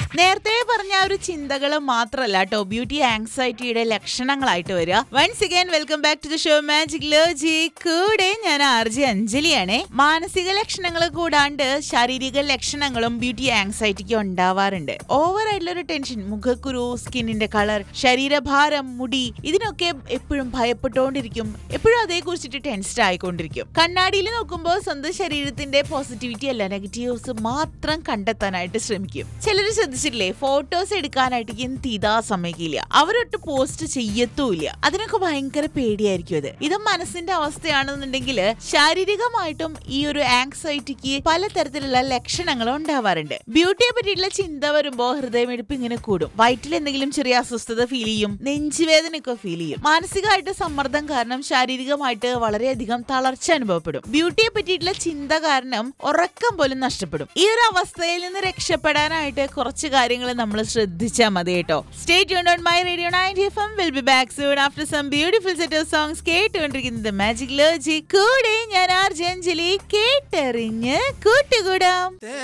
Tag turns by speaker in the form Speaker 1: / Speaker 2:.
Speaker 1: നേരത്തെ പറഞ്ഞ ആ ഒരു ചിന്തകൾ മാത്രമല്ല കേട്ടോ ബ്യൂട്ടി ആങ്സൈറ്റിയുടെ ലക്ഷണങ്ങളായിട്ട് വരിക once again welcome back to the show magic ലോജി കൂടെ ഞാൻ ആർ ജെ അഞ്ജലിയാണേ മാനസിക ലക്ഷണങ്ങൾ കൂടാണ്ട് ശാരീരിക ലക്ഷണങ്ങളും ബ്യൂട്ടി ആങ്സൈറ്റിക്ക് ഉണ്ടാവാറുണ്ട് ഓവർ ആയിട്ടുള്ള ഒരു ടെൻഷൻ മുഖക്കുരു സ്കിന്നിന്റെ കളർ ശരീരഭാരം മുടി ഇതിനൊക്കെ എപ്പോഴും ഭയപ്പെട്ടുകൊണ്ടിരിക്കും എപ്പോഴും അതേ കുറിച്ചിട്ട് ടെൻസ്ഡ് ആയിക്കൊണ്ടിരിക്കും കണ്ണാടിയിൽ നോക്കുമ്പോൾ സ്വന്തം ശരീരത്തിന്റെ പോസിറ്റിവിറ്റി അല്ല നെഗറ്റീവ്സ് മാത്രം കണ്ടെത്താനായിട്ട് ശ്രമിക്കും ചിലർ ശ്രദ്ധിച്ചിട്ടില്ലേ ഫോട്ടോസ് എടുക്കാനായിട്ട് എന്ത് ഇതാ സമ്മതിക്കില്ല അവരൊട്ട് പോസ്റ്റ് ചെയ്യത്തുമില്ല അതിനൊക്കെ ഭയങ്കര പേടിയായിരിക്കും അത് ഇത് മനസ്സിന്റെ അവസ്ഥയാണെന്നുണ്ടെങ്കിൽ ശാരീരികമായിട്ടും ഈ ഒരു ആങ്സൈറ്റിക്ക് പലതരത്തിലുള്ള ലക്ഷണങ്ങളും ഉണ്ടാവാറുണ്ട് ബ്യൂട്ടിയെ പറ്റിയിട്ടുള്ള ചിന്ത വരുമ്പോൾ ഹൃദയമിടിപ്പ് ഇങ്ങനെ കൂടും വയറ്റിൽ എന്തെങ്കിലും ചെറിയ അസ്വസ്ഥത ഫീൽ ചെയ്യും നെഞ്ചുവേദനയൊക്കെ ഫീൽ ചെയ്യും മാനസികമായിട്ട് സമ്മർദ്ദം കാരണം ശാരീരികമായിട്ട് വളരെയധികം തളർച്ച അനുഭവപ്പെടും ബ്യൂട്ടിയെ പറ്റിയിട്ടുള്ള ചിന്ത കാരണം ഉറക്കം പോലും നഷ്ടപ്പെടും ഈ ഒരു അവസ്ഥയിൽ നിന്ന് രക്ഷപ്പെടാനായിട്ട് കുറച്ച് കാര്യങ്ങൾ നമ്മൾ ശ്രദ്ധിച്ചാൽ മതി കേട്ടോ stay tune on my radio ninety F M will be back soon after some beautiful set of songs കേട്ടുകൊണ്ടിരിക്കുന്നത് മാജിക് ലോജി കൂടെ ഞാൻ ആർ ജെ അഞ്ജലി കേട്ടറിഞ്ഞ് കൂട്ടുകൂടാം